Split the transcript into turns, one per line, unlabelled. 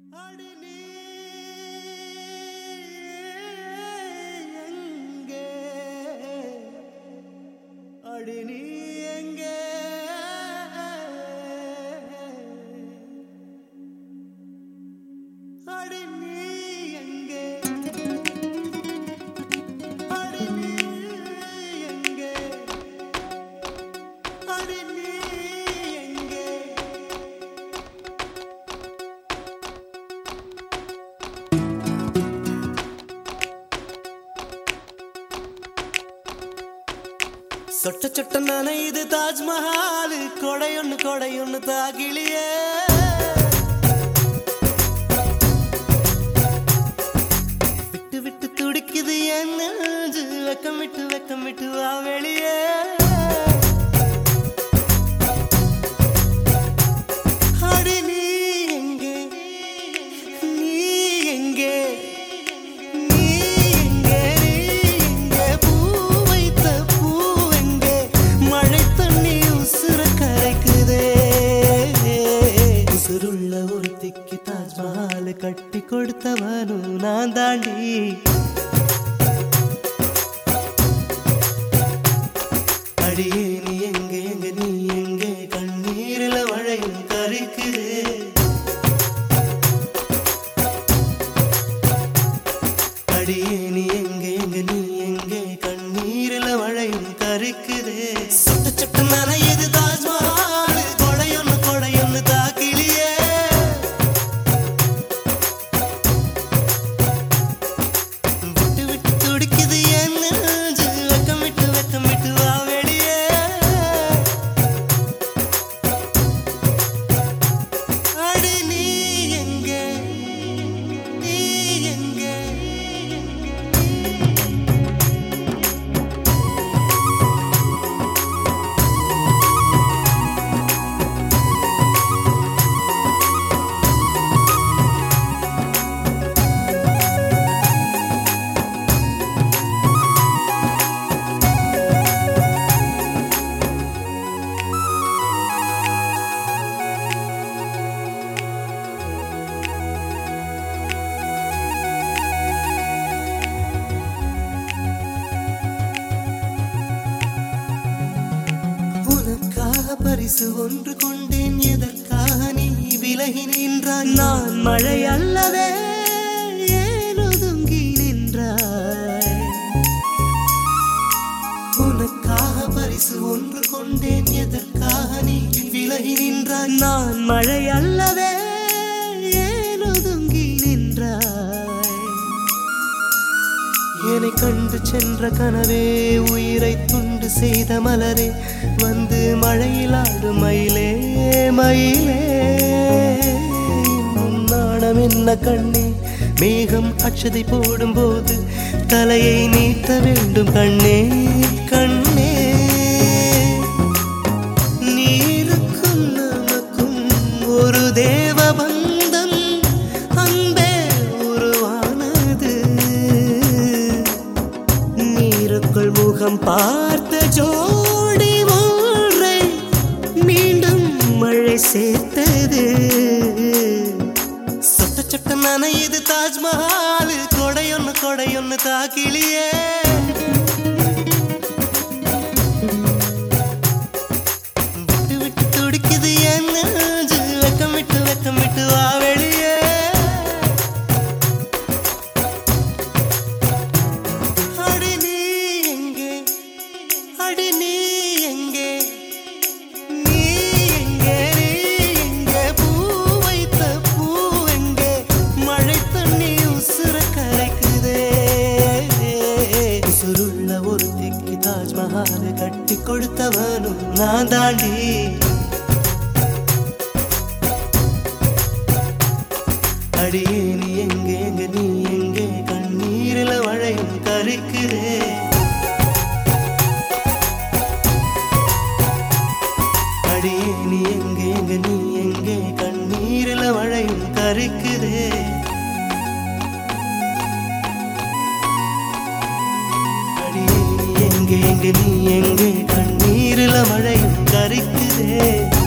அடி நீ எங்கே அடி நீ எங்கே அடி நீ எங்கே அடி நீ எங்கே அடி நீ எங்கே சொட்ட சொட்ட நனையுது தாஜ்மஹால் கொடையொன்னு கொடையொன்னு தாகிலியே விட்டு விட்டு துடிக்குது என் நெஞ்சு வெக்கமிட்டு வெக்கமிட்டு வா வெளியே அடி நீ எங்கே நீ எங்கே நீ எங்கே நீ எங்கே பூ வைத்த பூவெங்கே மழை தண்ணி உசுர கரைக்குதே உசுருள்ள ஒரு திக்கி தாஜ்மஹால் கட்டி கொடுத்தவனும் நான் தாண்டி அடியே நீ எங்க எங்க நீ எங்க கண்ணீரில மழையும் கரைக்குது அடியே நீ எங்க எங்க நீ எங்க கண்ணீரில மழையும் கரைக்குது சுட்ட சுட்ட நனையுது தாஜ்மஹால் கொடையொன்னு கொடையொன்னு தாக்கிலியே விட்டு விட்டு துடிக்குது என் நெஞ்சு வெக்கமிட்டு வெக்கமிட்டு வா வெளியே அடி நீ எங்கே நீ எங்கே உனக்காக பரிசு ஒன்று கொண்டேன் எதற்காக நீ விலகி நின்றாய் நான் மழை அல்லவே ஏன் ஒதுங்கி நின்றாய் உனக்காக பரிசு ஒன்று கொண்டேன் எதற்காக நீ விலகி நின்றாய் நான் மழை அல்லவே ஏன் ஒதுங்கி நின்றாய் என்னை கண்டு சென்ற கனவே உயிரை துண்டு செய்த மலரே வந்து மழையில் ஆடும் மயிலே மயிலே இன்னும் நாணம் என்ன கண்ணே மேகம் அச்சதை போடும்போது தலையை நீட்ட வேண்டும் கண்ணே கண்ணே நீருக்கும் நமக்கும் ஒரு தேவ பந்தம் அன்பே உருவானது நீருக்குள் முகம் பார்த்த ஜோடி ஒன்றை மீண்டும் மழை சேர்த்தது சொட்ட சொட்ட நனையுது தாஜ்மஹால் கொடையொன்னு கொடையொன்னு தாக்கிலியே விட்டு விட்டு துடிக்குது என் நெஞ்சு வெக்கமிட்டு வெக்கமிட்டு வா வெளியே அடி நீ எங்கே அடி நீ எங்கே நீ எங்கே நீ எங்கே பூ வைத்த பூ எங்கே மழை தண்ணி உசுர கரைக்குதே உசுருள்ள ஒரு திக்கி தாஜ்மஹால் கட்டி கொடுத்தவனும் நான் தாண்டி அடியே நீ எங்கே எங்க நீ எங்கே கண்ணீரில மழையும் கரைக்குதே அடியே நீ எங்கே எங்க நீ எங்கே கண்ணீரில மழையும் கரைக்குதே அடியே நீ எங்கே எங்க நீ எங்கே கண்ணீரில மழையும் கரைக்குதே